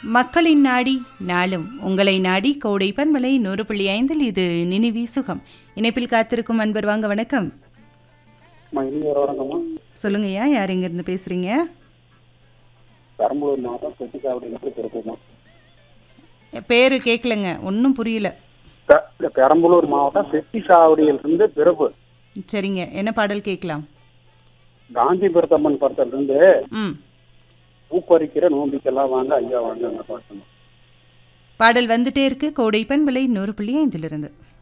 மக்களின் நாடி நாளும் உங்களை நாடி கோடை பன்மலை நூறு புள்ளி ஐந்தில் இது நினைவி சுகம் இணைப்பில் காத்திருக்கும் அன்பர் வாங்க வணக்கம் அம்மா இனி ஒரு வணக்கம்மா சொல்லுங்கய்யா யார் எங்கேருந்து பேசுறீங்க பெரம்பலூர் மாவட்டம் செட்டிக்காவடியிலிருந்து திருப்பூர்மா பேரு கேட்கலங்க ஒன்றும் புரியல பெ- இல்ல, பெரம்பலூர் மாவட்டம் செட்டிசாவடியிலிருந்து பிறப்பு சரிங்க என்ன பாடல் கேட்கலாம் காந்திபுரத்தம்மன் படத்திலிருந்து ம் பூப்பறிக்கிற நோம்பிக்கெல்லாம் வாங்க ஐயா வாங்க அந்த பாட்டு பாடல் வந்துட்டே இருக்கு கோடை பன்மலை நூறு புள்ளி ஐந்திலிருந்து